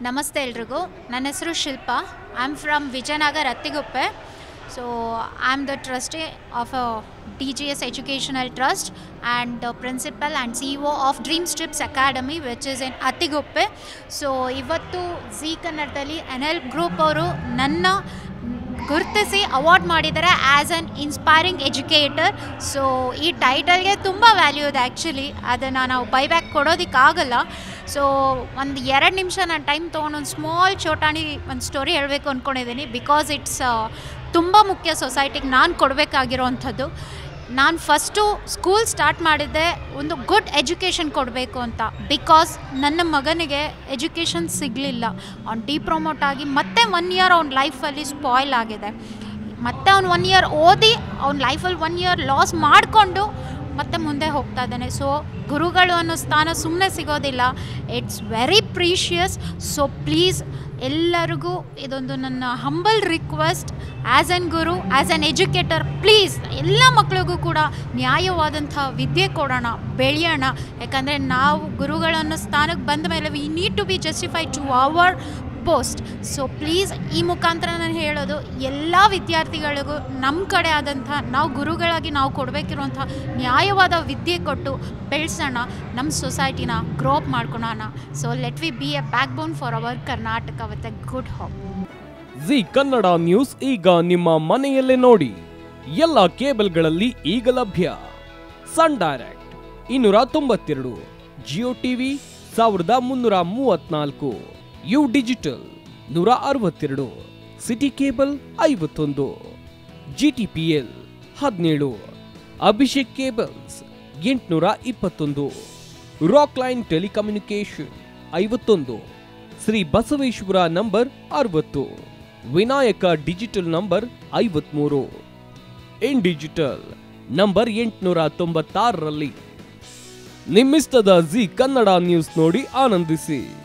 ನಮಸ್ತೆ ಎಲ್ರಿಗೂ ನನ್ನ ಹೆಸರು Shilpa I am from Vijayanagar Attiguppe so I am the trustee of a D G S educational trust and principal and C E O of dream strips academy which is in Attiguppe so ಇವತ್ತು Zee ಕನ್ನಡದಲ್ಲಿ N L group ಅವರು ನನ್ನ ಗುರುತಿಸಿ award ಮಾಡಿದ್ದಾರೆ as an inspiring educator so ಈ ಟೈಟಲ್ಗೆ ತುಂಬ value ಇದೆ ಆ್ಯಕ್ಚುಲಿ ಅದನ್ನು ನಾವು ಬೈಬ್ಯಾಕ್ ಕೊಡೋದಕ್ಕಾಗಲ್ಲ ಸೊ ಒಂದು ಎರಡು ನಿಮಿಷ ನಾನು ಟೈಮ್ ತೊಗೊಂಡು ಒಂದು ಸ್ಮಾಲ್ ಚೋಟಾಣಿ ಒಂದು ಸ್ಟೋರಿ ಹೇಳಬೇಕು ಅಂದ್ಕೊಂಡಿದ್ದೀನಿ ಬಿಕಾಸ್ ಇಟ್ಸ್ ತುಂಬ ಮುಖ್ಯ ಸೊಸೈಟಿಗೆ ನಾನು ಕೊಡಬೇಕಾಗಿರೋವಂಥದ್ದು ನಾನು ಫಸ್ಟು ಸ್ಕೂಲ್ ಸ್ಟಾರ್ಟ್ ಮಾಡಿದ್ದೆ ಒಂದು ಗುಡ್ ಎಜುಕೇಷನ್ ಕೊಡಬೇಕು ಅಂತ ಬಿಕಾಸ್ ನನ್ನ ಮಗನಿಗೆ ಎಜುಕೇಷನ್ ಸಿಗಲಿಲ್ಲ ಅವ್ನು ಡಿಪ್ರೊಮೋಟ್ ಆಗಿ ಮತ್ತೆ ಒನ್ ಇಯರ್ ಅವ್ನ ಲೈಫಲ್ಲಿ ಸ್ಪಾಯ್ಲ್ ಆಗಿದೆ ಮತ್ತೆ ಅವ್ನು ಒನ್ ಇಯರ್ ಓದಿ ಅವ್ನ ಲೈಫಲ್ಲಿ ಒನ್ ಇಯರ್ ಲಾಸ್ ಮಾಡಿಕೊಂಡು ಮತ್ತೆ ಮುಂದೆ ಹೋಗ್ತಾ ಇದ್ದಾನೆ ಸೊ ಗುರುಗಳು ಅನ್ನೋ ಸ್ಥಾನ ಸುಮ್ಮನೆ ಸಿಗೋದಿಲ್ಲ it's very precious so please ಎಲ್ಲರಿಗೂ ಇದೊಂದು ನನ್ನ humble request as an guru as an educator please ಎಲ್ಲ ಮಕ್ಕಳಿಗೂ ಕೂಡ ನ್ಯಾಯವಾದಂಥ ವಿದ್ಯೆ ಕೊಡೋಣ ಬೆಳೆಯೋಣ ಯಾಕಂದರೆ ನಾವು ಗುರುಗಳನ್ನೋ ಸ್ಥಾನಕ್ಕೆ ಬಂದ ಮೇಲೆ we need to be justify to our post so please ಈ ಮುಖಾಂತರ ನಾನು ಹೇಳೋದು ಎಲ್ಲ ವಿದ್ಯಾರ್ಥಿಗಳಿಗೂ ನಮ್ಮ ಕಡೆ ಆದಂಥ ನಾವು ಗುರುಗಳಾಗಿ ನಾವು ಕೊಡಬೇಕಿರುವಂಥ ನ್ಯಾಯವಾದ ವಿದ್ಯೆ ಕೊಟ್ಟು ಬೆಳೆಸೋಣ ನಮ್ಮ ಸೊಸೈಟಿನ ಗ್ರೋ ಅಪ್ ಮಾಡ್ಕೊಳೋಣ so let we be a backbone for our Karnataka with a good hope Zee Kannada news ಈಗ ನಿಮ್ಮ ಮನೆಯಲ್ಲೇ ನೋಡಿ ಎಲ್ಲ ಕೇಬಲ್ಗಳಲ್ಲಿ ಈಗ ಲಭ್ಯ ಸನ್ ಡೈರೆಕ್ಟ್ ಇನ್ನೂರ ತೊಂಬತ್ತೆರಡು ಜಿಯೋ ಟಿವಿ ಸಾವಿರದ ಮುನ್ನೂರ ಮೂವತ್ನಾಲ್ಕು ಯು ಡಿಜಿಟಲ್ ನೂರ ಅರವತ್ತೆರಡು ಸಿಟಿ ಕೇಬಲ್ ಐವತ್ತೊಂದು ಜಿಟಿಪಿಎಲ್ ಹದಿನೇಳು ಅಭಿಷೇಕ್ ಕೇಬಲ್ಸ್ ಎಂಟುನೂರ ಇಪ್ಪತ್ತೊಂದು ರಾಕ್ ಲೈನ್ ಟೆಲಿಕಮ್ಯುನಿಕೇಶನ್ ಐವತ್ತೊಂದು ಶ್ರೀ ಬಸವೇಶ್ವರ ನಂಬರ್ ಅರವತ್ತು ವಿನಾಯಕ ಡಿಜಿಟಲ್ ನಂಬರ್ ಐವತ್ಮೂರು ಇನ್ ಡಿಜಿಟಲ್ ನಂಬರ್ ಎಂಟುನೂರ ತೊಂಬತ್ತಾರರಲ್ಲಿ ನಿಮ್ಮಿಸ್ತದ ಜಿ ಕನ್ನಡ ನ್ಯೂಸ್ ನೋಡಿ ಆನಂದಿಸಿ